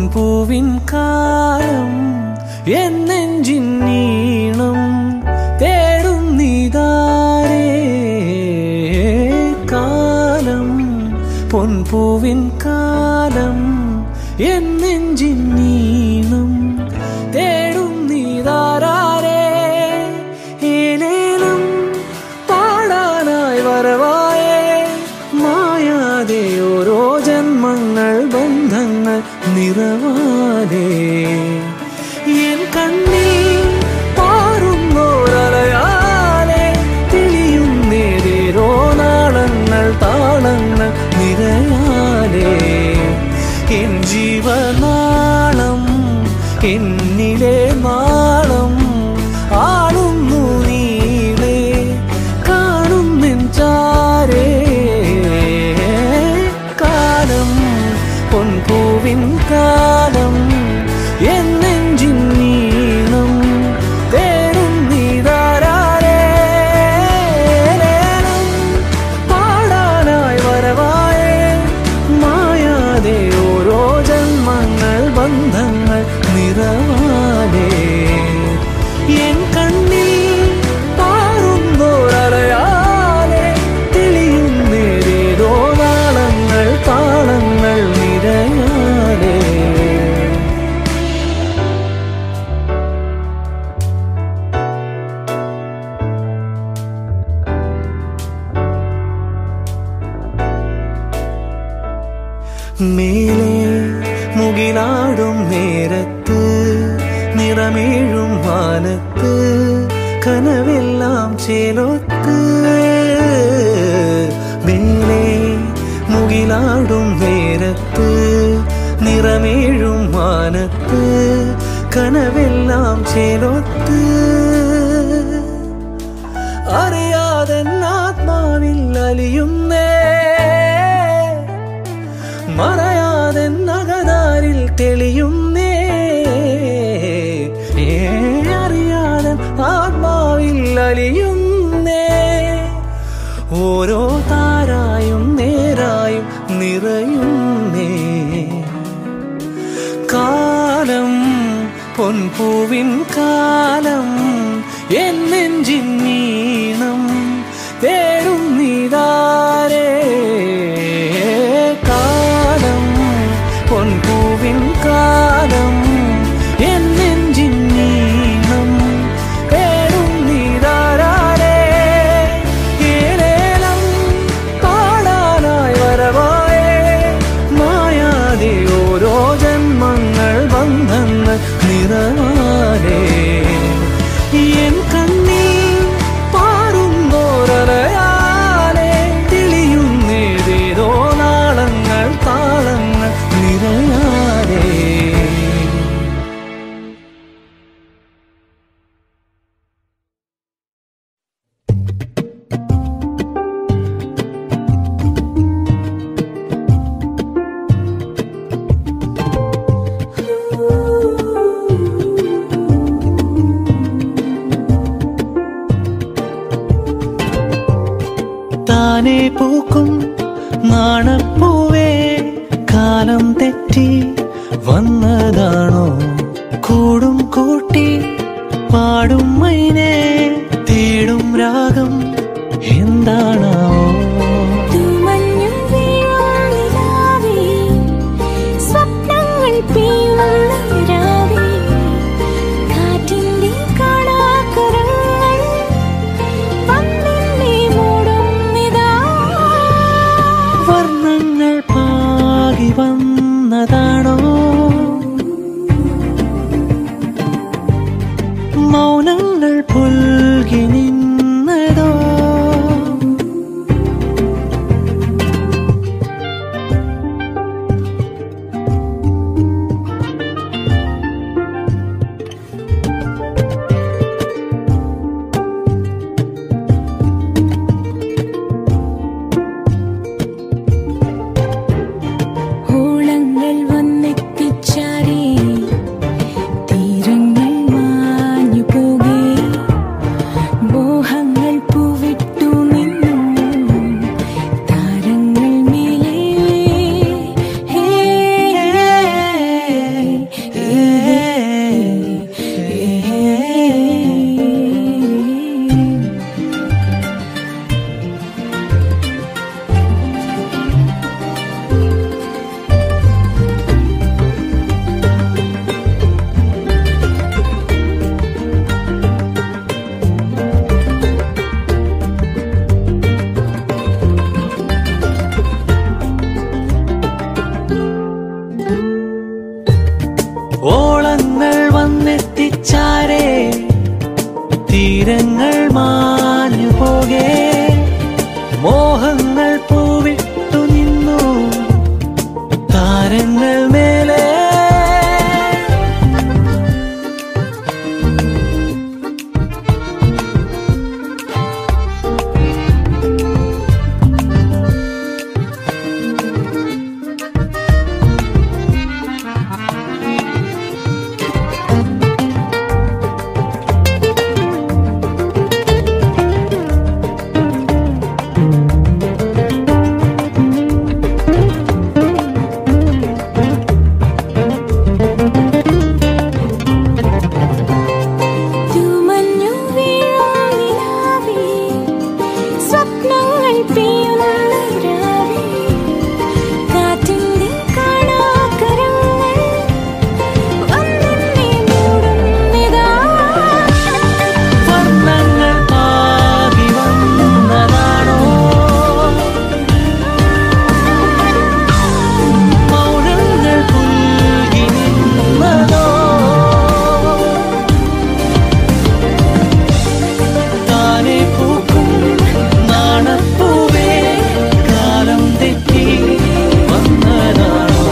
പൊൻപൂവിൻ കാലം എന്നെഞ്ചിൻ നീണം തേടും നീതാരേ കാലം പൊൻപൂവിൻ കാലം എന്നെഞ്ചിൻ നീണം തേടും നീതാരേ ഏലേലം പാടാനായി വരവായേ മായാതെ ഓരോ ജന്മങ്ങൾ ബന്ധങ്ങൾ നിറവാതെ എൻ കണ്ണിൽ പാറുന്നോരലയാലെ തെളിയും നേരേരോ നാളങ്ങൾ താളങ്ങൾ നിറയാലെ എൻ ജീവനാളം എന്നിലെ നാളം ആളുന്നു നീളെ കാണുന്നെൻ ചാരേ കാലം പൊൻപൂവിൻ കാലം എന്നെഞ്ചിൻ നീളം തേടും നീതാരേ പാടാനായി വരവായേ മായാതെ ഓരോ ജന്മങ്ങൾ ബന്ധങ്ങൾ നിറവാലേ എൻ കണ്ണിൽ പാറുന്നോരലയാലെ തെളിയും നേരേതോ നാളങ്ങൾ താളങ്ങൾ നിറയാലേ മേലെ മുകിലാടും നേരത്ത് നിറമേഴും വാനത്ത് കനവെല്ലാം ചേലൊത്ത് മേലെ മുകിലാടും നേരത്ത് നിറമേഴും വാനത്ത് കനവെല്ലാം ചേലൊത്ത് അറിയാതെ ആത്മാവിൽ അലിയുന്നേ മറയാതെ നഗതാരിൽ തെളിയുന്നേ ഏ, അറിയാതെ ആത്മാവിൽ അലിയുന്നേ ഓരോ താരായും നേരായും നിറയുന്നേ കാലം പൊൻപൂവിൻ കാലം എന്നെഞ്ചിൻ നീണം തേടും നീതാരേ കാലം പൊൻപൂവിൻ കാലം എന്നെഞ്ചിൻ നീണം തേടും നീതാരേ ഏലേലം പാടാനായി വരവായേ മായാതെ ഓരോ ജന്മങ്ങൾ ബന്ധങ്ങൾ നിറവാലേ എൻ കണ്ണിൽ പാറുന്നോരലയാലെ തെളിയുന്നേതേതോ നാളങ്ങൾ താളങ്ങൾ നിറയാലേ താനെ പൂക്കും നാണപ്പൂവേ കാലം തെറ്റി വന്നതാണോ കൂടും കൂട്ടി പാടും മൈനെ തേടും രാഗം എന്താണോ തൂമഞ്ഞും വീഴും നിലാവേ, സ്വപ്നങ്ങൾ പെയ്യുന്ന രാവേ, കാറ്റിന്റെ കാണാക്കരങ്ങൾ വന്നെന്നെ മൂടുന്നിതാ. വർണ്ണങ്ങൾ പാകി വന്നതാണോ മൗനങ്ങൾ പോ ഓളങ്ങൾ വന്നെത്തിച്ചാരേ തീരങ്ങൾ മാഞ്ഞു പോകേ മോഹങ്ങൾ പൂവിട്ടു നിന്നു താരങ്ങൾ മേലെ തൂമഞ്ഞു വീഴും നിലാവേ, സ്വപ്നങ്ങൾ പെയ്യുന്ന രാവേ, കാറ്റിന്റെ കാണാക്കരങ്ങൾ വന്നെന്നെ മൂടുന്നിതാ. വർണ്ണങ്ങൾ പാകി വന്നതാണോ മൗനങ്ങൾ പുൽകി നിന്നതോ താനെ പൂക്കും നാണപ്പൂവേ കാലം തെറ്റി വന്നതാണോ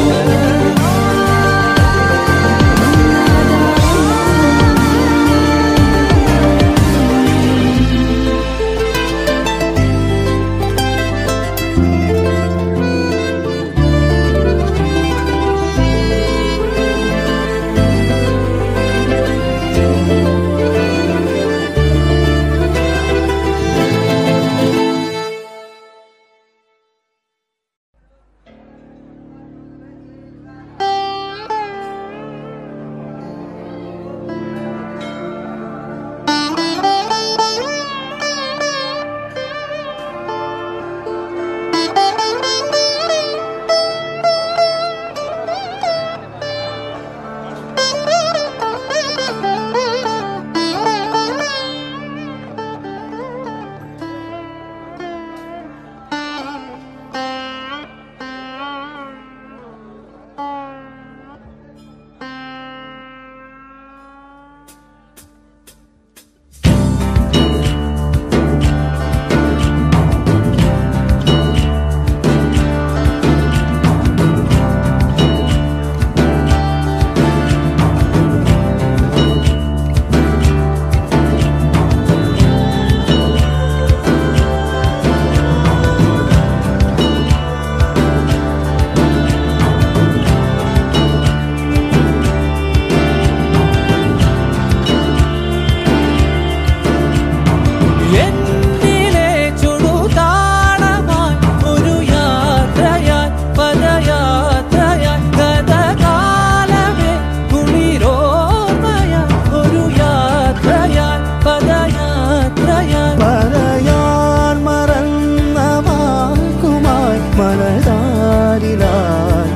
എന്നിലെ ചുടുതാളമായി ഒരു യാത്രയായി പദയാത്രയായി ഗതകാലമേ കുളിരോർമ്മയായി ഒരു യാത്രയായി പദയാത്രയായി പറയാൻ മറന്ന വാക്കുമായി മനതാരിലായി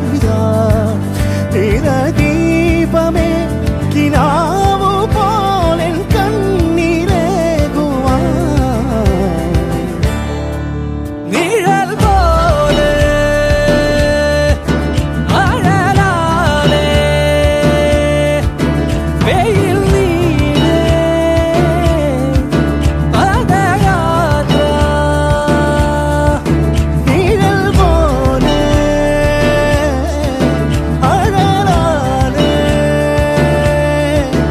ദീപമേ കിനാവു പോലെ കണ്ണിലേകുവാൻ നിഴൽ പോലെ അഴലാലെ വെയിൽ നീളെ പദയാത്ര നിഴൽ പോലെ അഴലാലെ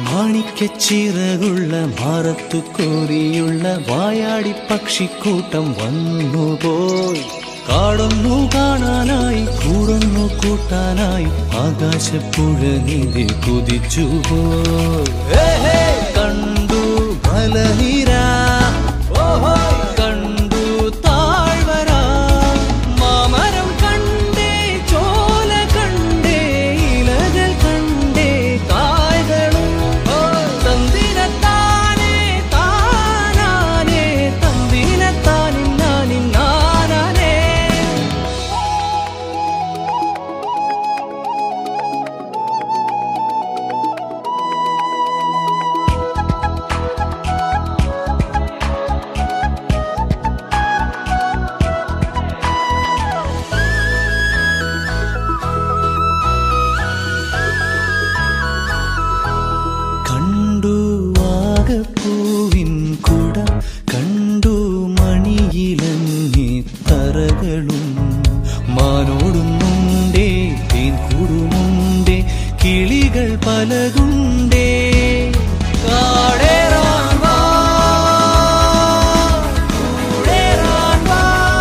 മാണിക്കച്ചിറകുള്ള ഭാരത്തു കോരിയുള്ള വായാടി പക്ഷിക്കൂട്ടം വന്നുപോയി കാടൊന്നു കാണാനായി കൂടൊന്നു കൂട്ടാനായി ആകാശപ്പുഴ നിധി കുതിച്ചുപോയി കണ്ടു മലനിര കണ്ടു താഴ്വര മാമരം കണ്ടേ ചോല കണ്ടേ ഇലകൾ കണ്ടേ കായ്കളും തന്തിനത്താനേ താനാനേ തന്തിനത്താനിന്നാനിന്നാനേ കണ്ടു ആകപ്പൂവിൻ കുട കണ്ടു മണിയിലങ്ങി തറകളും മാനോടുന്നുണ്ടേ തേൻ കൂടുമുണ്ടേ കിളികൾ പലതുണ്ടേ കാടേറാൻ വാ, കൂടേറാൻ വാ.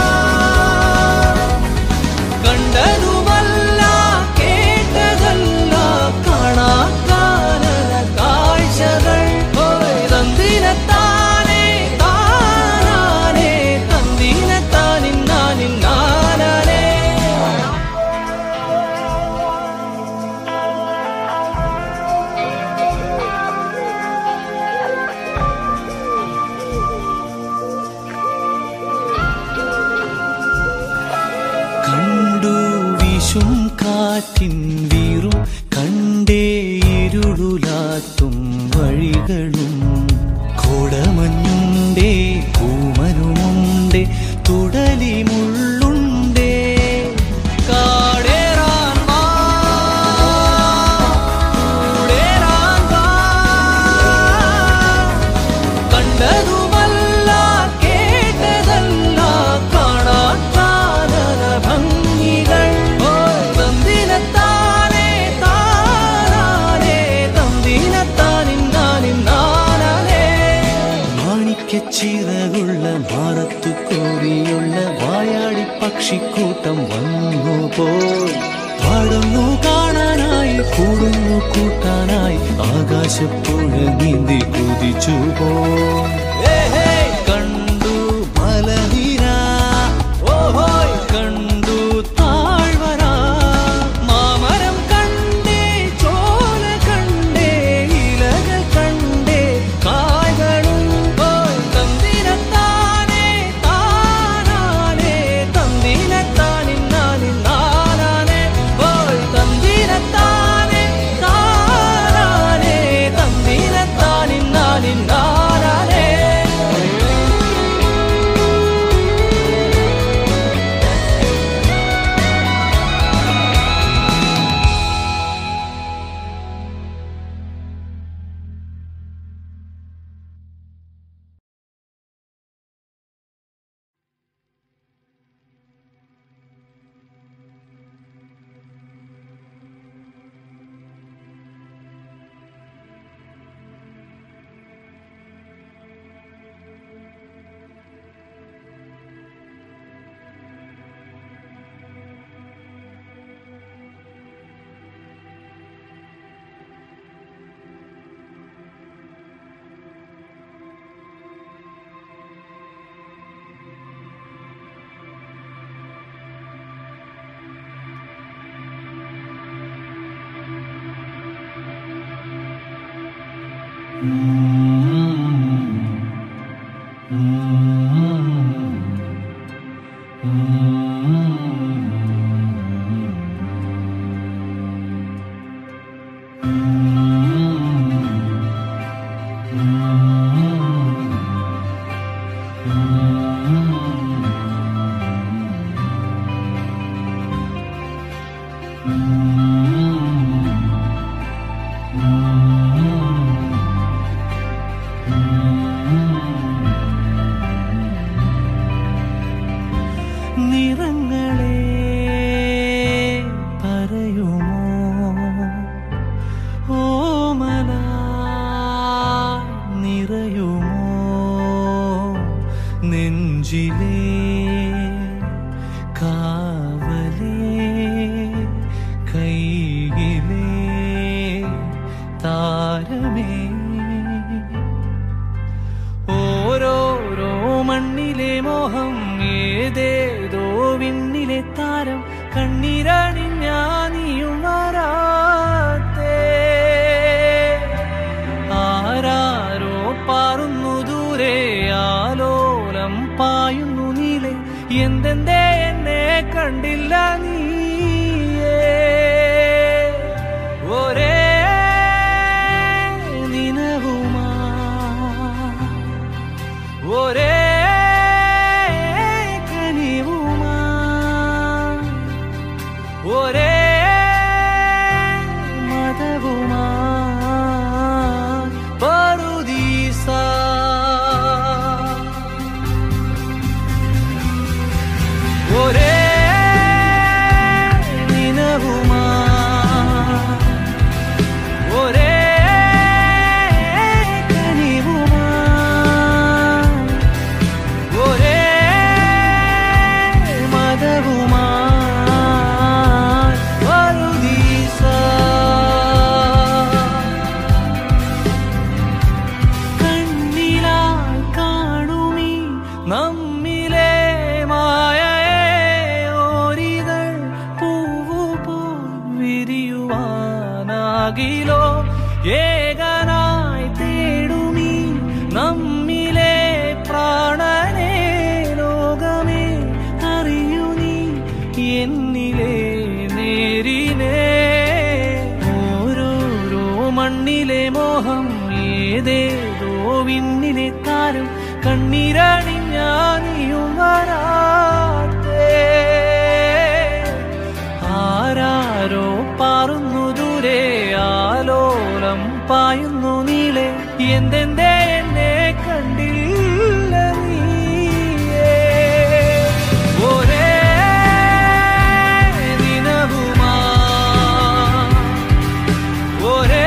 കണ്ടതുമല്ല കേട്ടതല്ല കാണാക്കാനല കാഴ്ചകൾ ഓയ് തന്തിനത്താനേ താനാനേ തന്തിനത്താനിന്നാനിന്നാനേ കണ്ടു വിഷും കാറ്റിൻ വീറും കണ്ടേ ഇരുളുലാത്തും വഴികളും കോടമഞ്ഞുണ്ടേ പൂമനുമുണ്ടേ തുടലി മുള്ളുണ്ടേ കാടേറാൻ വാ, കൂടേറാൻ വാ. കണ്ടതുമല്ല കേട്ടതല്ല കാണാൻ കാനന ഭംഗികൾ തന്തിനത്താനേ താനാനേ തന്തിനത്താനിന്നാനിന്നാനേ മാണിക്കച്ചിറകുള്ള ഭാരത്തു കോരിയുള്ള വായാടി പക്ഷിക്കൂട്ടം വന്നു പോയി പാടുന്നു കാണാനായി കൂടുന്നു കൂട്ടാനായി ആകാശപ്പുഴ നീന്തി കുതിച്ചു പോയി കണ്ടു മലനിര ഓഹോയ് കണ്ടു താഴ്വര മാമരം കണ്ടേ ചോല കണ്ടേ ഇലകൾ കണ്ടേ കായ്കളും ഓയ് തന്തിനത്താനേ താനാനേ തന്തിനത്താനിന്നാനിന്നാനേ ഓയ് തന്തിനത്താനേ താനാനേ തന്തിനത്താനിന്നാനിന്നാനേ Mm-hmm. താരമേ ഓരോരോ മണ്ണിലെ മോഹം ഏതേതോ വിണ്ണിലെ താരം കണ്ണീരണിഞ്ഞാനിയും വരാത്തേ ആരാരോ പാറുന്നു ദൂരെ ആലോലം പായുന്നു നീലെ എന്തെന്തേ എന്നെ കണ്ടില്ല നീയേ ഒരേ നിനവുമാ ഒരേ കനിവുമാ ഒരേ മതവുമാ പറുദീസ ഒരേ നിനവുമാ ഒരേ കനിവുമാ ഒരേ മതവുമാ പറുദീസ കണ്ണിലാൽ കാണുമീ നമ്മിലെ മായയെ ഓരികൾ പൂവുപോൽ വിരിയുവാനാകിലോ ഏകനായി തേടുമീ നമ്മിലെ പ്രാണനെ ലോകമേ അറിയൂ നീ എന്നിലെ നേരിനെ ഓരോരോ മണ്ണിലെ മോഹം ഏതേതോ വിണ്ണിലെ താരം കണ്ണീരണിഞ്ഞാനിയും വരാത്തേ ആരാരോ പാറുന്നു ദൂരെ ആലോലം പായുന്നു നീളെ എന്തെന്തേ എന്നെ കണ്ടില്ല നീയേ ഒരേ ദിനവുമാ ഒരേ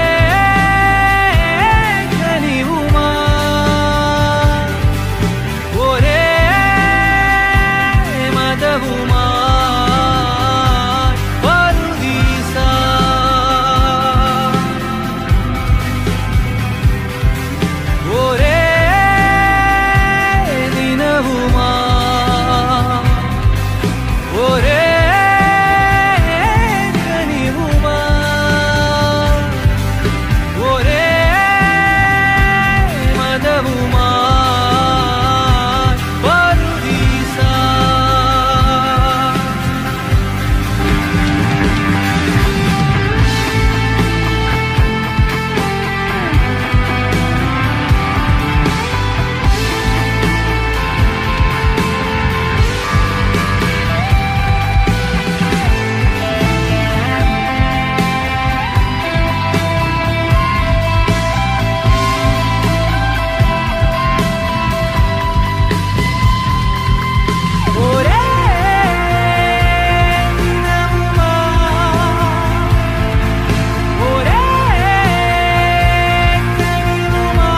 കനിവുമാ ഒരേ മതവുമാ പറുദീസ ഒരേ ദിനവുമാ ഒരേ കനിവുമാ ഒരേ മതവുമാ പറുദീസ ഒരേ ദിനവുമാ ഒരേ കനിവുമാ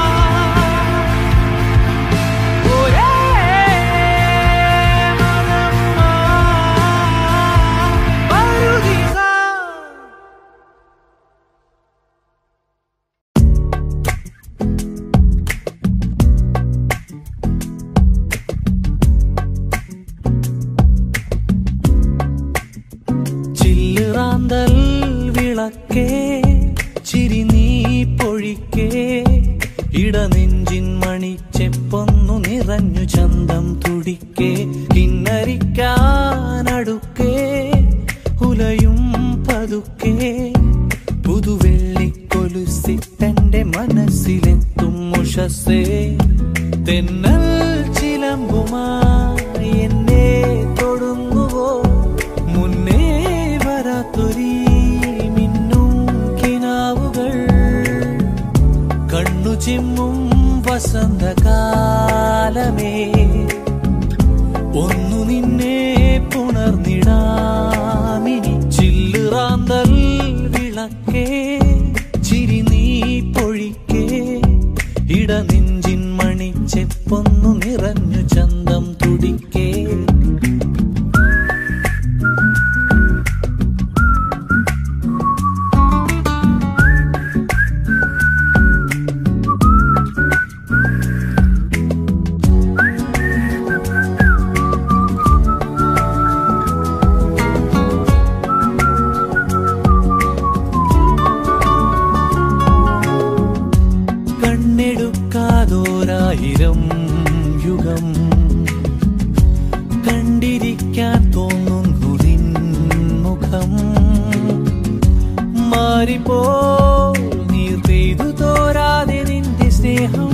ഒരേ മതവുമാ പറുദീസ ചില്ലുറാന്തൽ വിളക്കേ ചിരി നീ പൊഴിക്കേ ഇടനെഞ്ചിൻ മണിച്ചെപ്പൊന്നു നിറഞ്ഞു ചന്തം തുടിക്കേ കിന്നരിക്കാനടുക്കേ ഉലയും പതുക്കേ പുതുവെള്ളിക്കൊലുസിട്ടെന്റെ മനസ്സിലെത്തും ഉഷസേ തെന്നൽ ചിലമ്പുമായി എന്നെ തൊടുന്നുവോ മുന്നേ വരാത്തൊരീ മിന്നും കിനാവുകൾ കണ്ണു ചിമ്മും വസന്തകാലമേ ഒന്നു നിന്നെ പുണർന്നിടാമിനി ചില്ലുറാന്തൽ വിളക്കേ ചിരി നീ പൊഴിക്കേ ഇടനെഞ്ചിൻ മണിച്ചെപ്പൊന്നു നിറഞ്ഞു ചന്തം തുടിക്കേ നീർ പെയ്തു തോരാതെ നിന്റെ സ്നേഹം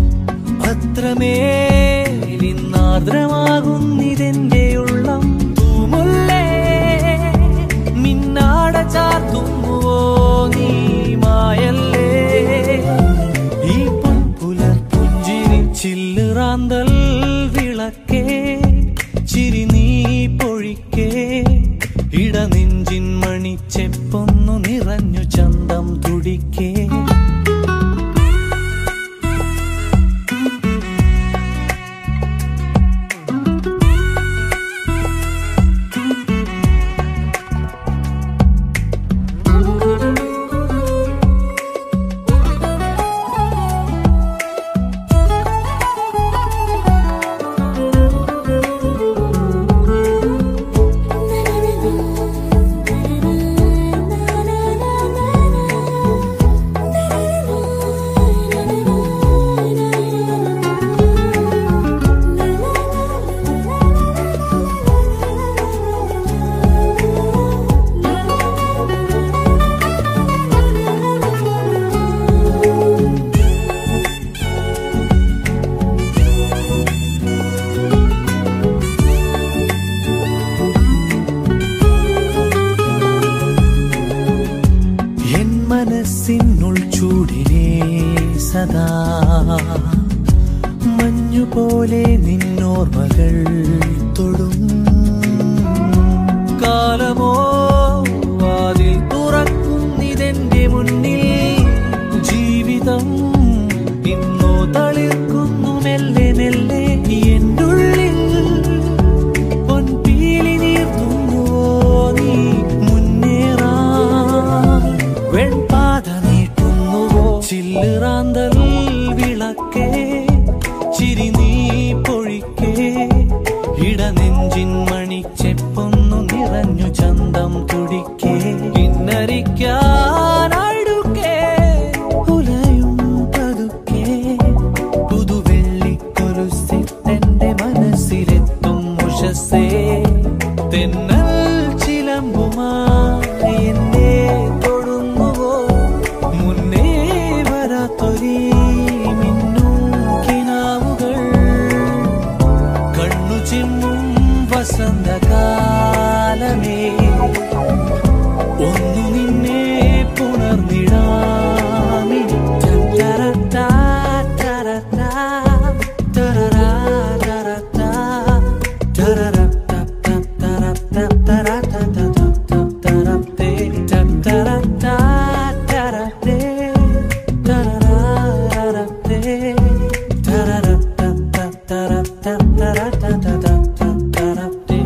അത്രമേലിന്നാർദ്രമാകുന്നിതെന്റെ ഉള്ളം തൂമുല്ലേ മിന്നാട ചാർത്തുന്നുവോ നീ മായല്ലേ ഈ പൊൻപുലർ പുഞ്ചിരി ചില്ലുറാന്തൽ വിളക്കേ ചിരി നീ പൊഴിക്കേ ഇടനെഞ്ചിൻ മണിച്ചെപ്പൊന്നു നിറഞ്ഞു ചന്തം തുടിക്കേ എൻ മനസ്സിനുൾ ചൂടിനെ സദാ മഞ്ഞുപോലെ നിന്നോർമകൾ തൊടും കാലമോ വാതിൽ തുറക്കുന്നിതെന്റെ മുന്നിൽ ജീവിതം ഇന്നോ തളിർക്കുന്നു മെല്ലെ മെല്ലെ എൻ്റെ ഉള്ളിൽ പൊൻപീലി നീർത്തുന്നുവോ നീ മുന്നേറാൻ വെൺപാത നീട്ടുന്നുവോ ചില്ലുറാന്തൽ വിളക്കേ ചിരി നീ പൊഴിക്കേ ഇടനെഞ്ചിൻ മണിച്ചെപ്പൊന്നു നിറഞ്ഞു ചന്തം തുടിക്കേ പിന്നരിക്കാനടുക്കേ ഉലയും പതുക്കേ പുതുവെള്ളിക്കൊലുസിട്ടെന്റെ മനസ്സിലെത്തും ഉഷസേ തെന്നൽ ചിലമ്പുമായി എന്നെ തൊടുന്നുവോ മുന്നേ വരാത്തൊരീ മിന്നും കിനാവുകൾ കണ്ണു ചിമ്മും വസന്തകാലമേ ഒന്നു നിന്നെ പുണർന്നിടാമി ടരട്ടാ, ടരട്ടാ, ടരരാ, ടരട്ടാ, ടരരട്ടാ, ടരട്ടാ, ടരട്ടാ, ടരട്ടേ, ടരട്ടാ, ടരട്ടേ, ടരരാ, ടരട്ടേ, ടരരട്ടാ, ടരട്ടാ, ടരട്ടാ, ടരട്ടേ.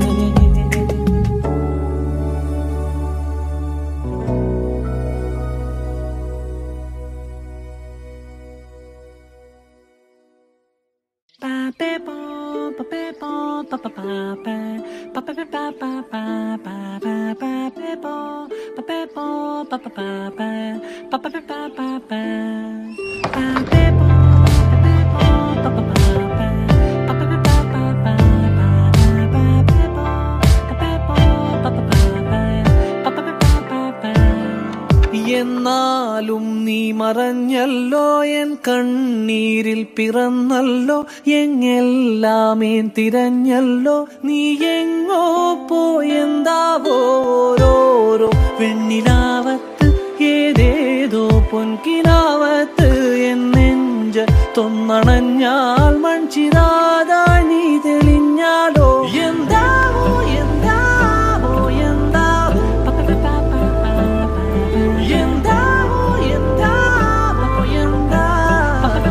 എന്നാലും നീ മറഞ്ഞല്ലോ എൻ കണ്ണീരിൽ പിറന്നല്ലോ എങ്ങെല്ലാമേൻ തിരഞ്ഞല്ലോ നീ എങ്ങോ പോയെന്താവോ ഓരോരോ പെണ്ണിലാവത്ത് ഏതേതോ പൊൻകിലാവത്ത് എൻ നെഞ്ച തൊന്നണഞ്ഞാൽ മൺചിരാതാണി തെളിഞ്ഞാലോ എന്താവോ എന്താവോ എന്താവോ എന്താവോ എന്താവോ എന്താവോ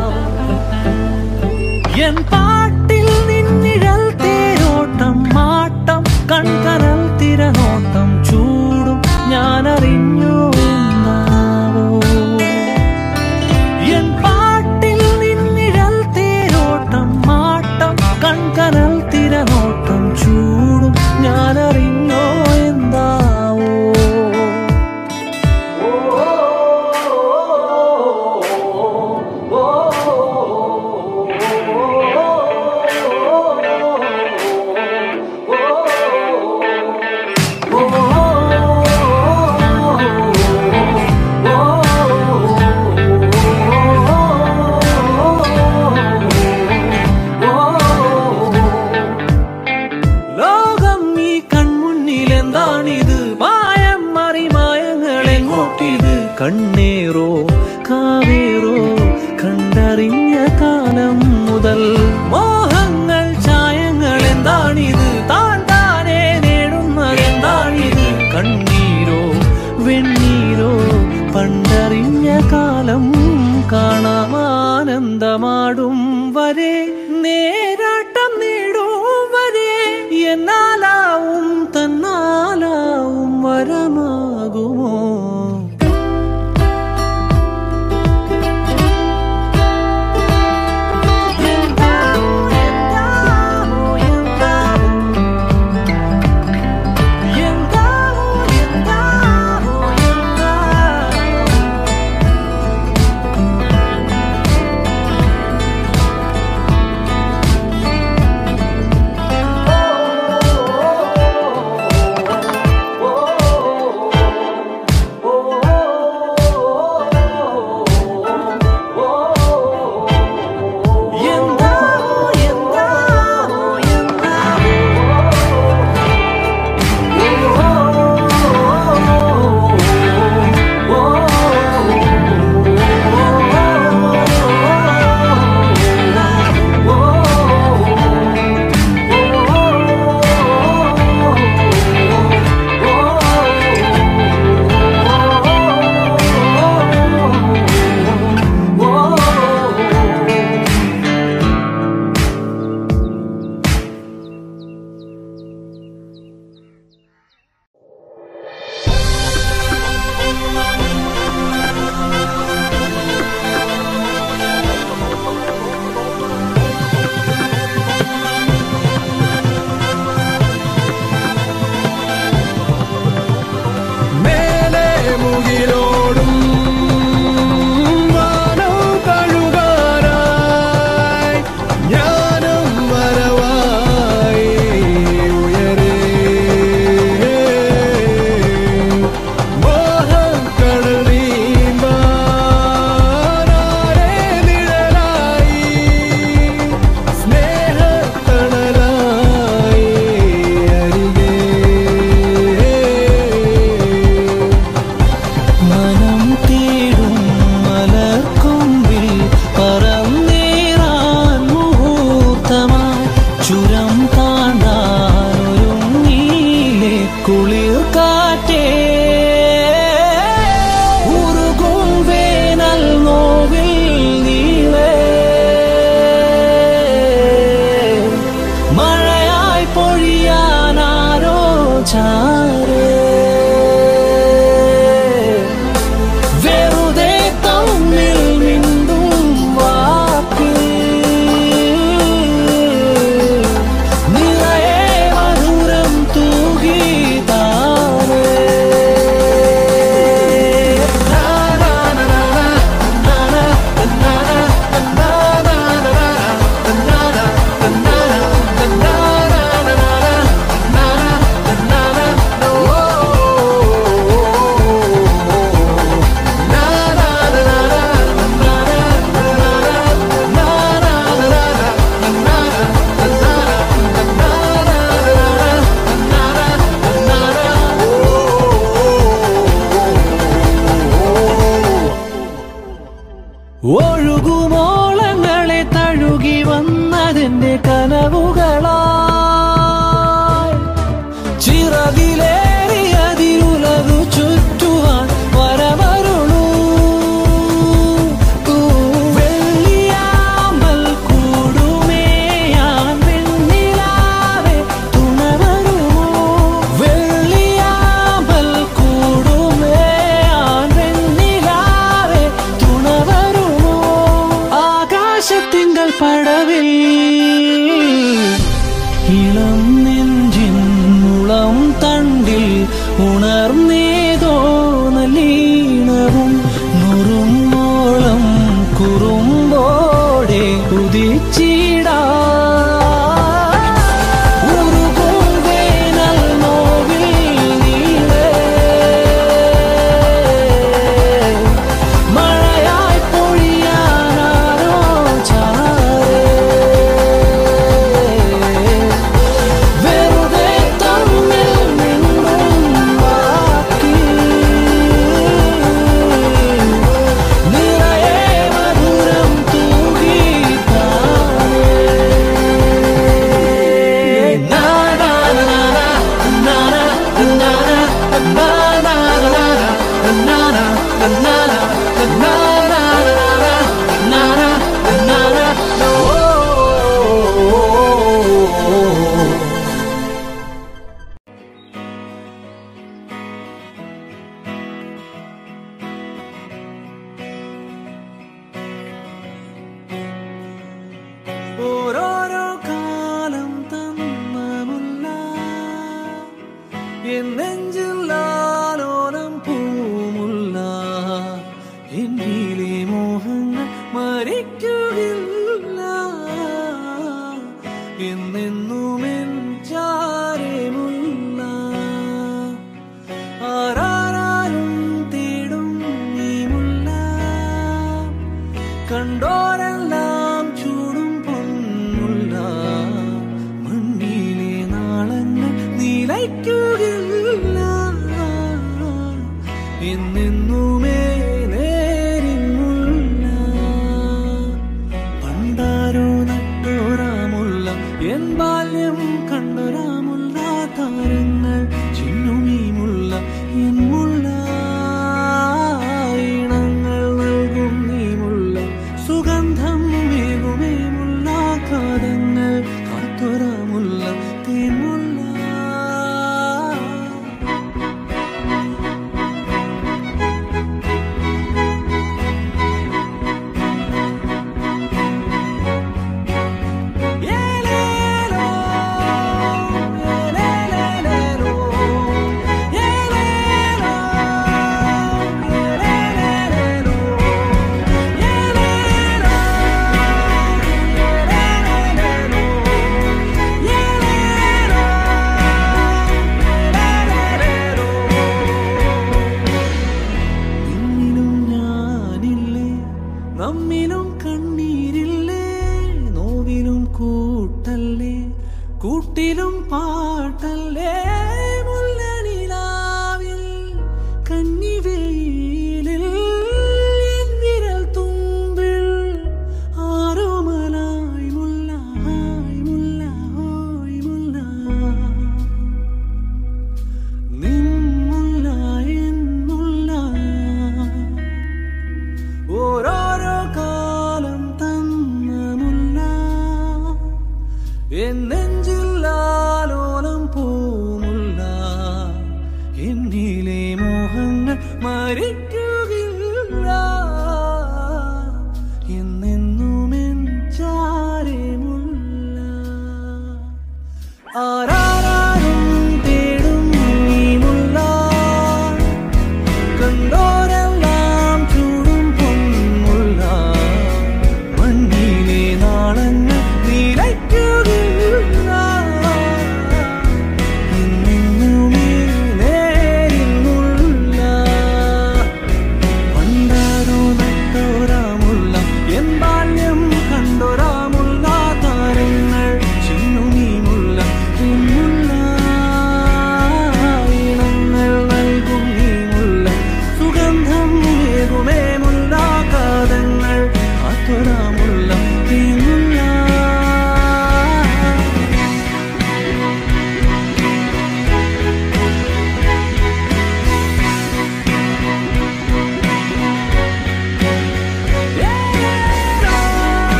എൻ പാട്ടിൽ നിന്നിഴൽ തേരോട്ടം മാട്ടം കൺകനൽ തിരനോട്ടം ചൂടും ഞാൻ അറിഞ്ഞു എന്നാവോ എൻ പാട്ടിൽ നിന്നിഴൽ തേരോട്ടം മാട്ടം കണ്ണേറോ കാവേറോ കണ്ടറിഞ്ഞ കാലം മുതൽ മോഹങ്ങൾ ചായങ്ങൾ എന്താണിത് താൻ താനെ നേടുന്നത് എന്താണിത് കണ്ണീരോ വെണ്ണീരോ പണ്ടറിഞ്ഞ കാലം കാണാമാനന്ദമാടും വരെ നേരാട്ടം നേടും വരെ എന്നാലാവും തന്നാലാവും വരമാകുമോ മേലെ മുകിലോടും വാനം കഴുകാനായി ഞാനും വരവായി ഉയരേ മോഹക്കടൽ നീന്താനാരേ നിഴലായി സ്നേഹത്തണലായി അരികേ മനം തേടും മലർക്കൊമ്പിൽ പറന്നേറാൻ മുഹൂർത്തമായി ചുരം താണ്ടാനൊരുങ്ങീലെ കുളിർ കാറ്റേ ഉരുകും വേനൽ നോവിൽ നീളേ മഴയായി പൊഴിയാനാരോ ചാരേ വെറുതെ തമ്മിൽ മിണ്ടും വാക്ക് നിറയെ മധുരം തൂകി താരേ ഒഴുകുമോളങ്ങളെ തഴുകി വന്നതിന്റെ കനവുകളായി ചിറകിലേറിയതിരുലതു ചുറ്റുവാൻ വരവരുളൂ വെള്ളിയാമ്പൽ കൂടുമേയാൻ വെണ്ണിലാവെ തുണവരുമോ വെള്ളിയാമ്പൽ കൂടുമേയാൻ വെണ്ണിലാവെ തുണവരുമോ ആകാശത്തിങ്കൾ പടവിൽ ഇളം നെഞ്ചിൻ മുളം തണ്ടിൽ ഉണർന്നേതോ നല്ലീണവും നുറുങ്ങോളം കുറുമ്പോടെ ഉദിച്ചിടാ ഉരുകും വേനൽ നോവിൽ നീളേ മഴയായി പൊഴിയാനാരോ ചാരേ വെറുതെ തമ്മിൽ നിന്നും വാക്കി എന്നിലെ മോഹങ്ങൾ മരിക്കുകയില്ല എന്നെന്നും എൻ ചാരമുള്ള ആരാരും തേടും ഈ മുല്ല കണ്ടോരെല്ലാം ചൂടും പൊന്മുല്ല മണ്ണിലെ നാളങ്ങൾ നിലയ്ക്കുകയില്ല എന്നെന്നുമേ നേരിന്മുല്ല പണ്ടാരോ നട്ടോരാമുല്ല എൻ ബാല്യം കണ്ടൊരാമുല്ല താരങ്ങൾ ചിന്നുമീമുള്ള എൻ മുല്ല ഇണങ്ങൾ നൽകും നീമുള്ള സുഗന്ധം വേഗുമേ മുല്ല കാതങ്ങൾ കാത്തൊരാമുല്ല തേമുല്ല നിന്നിലും ഞാനില്ലേ നമ്മിലും കണ്ണീരില്ലേ നോവിലും കൂട്ടല്ലേ കൂട്ടിലും പാ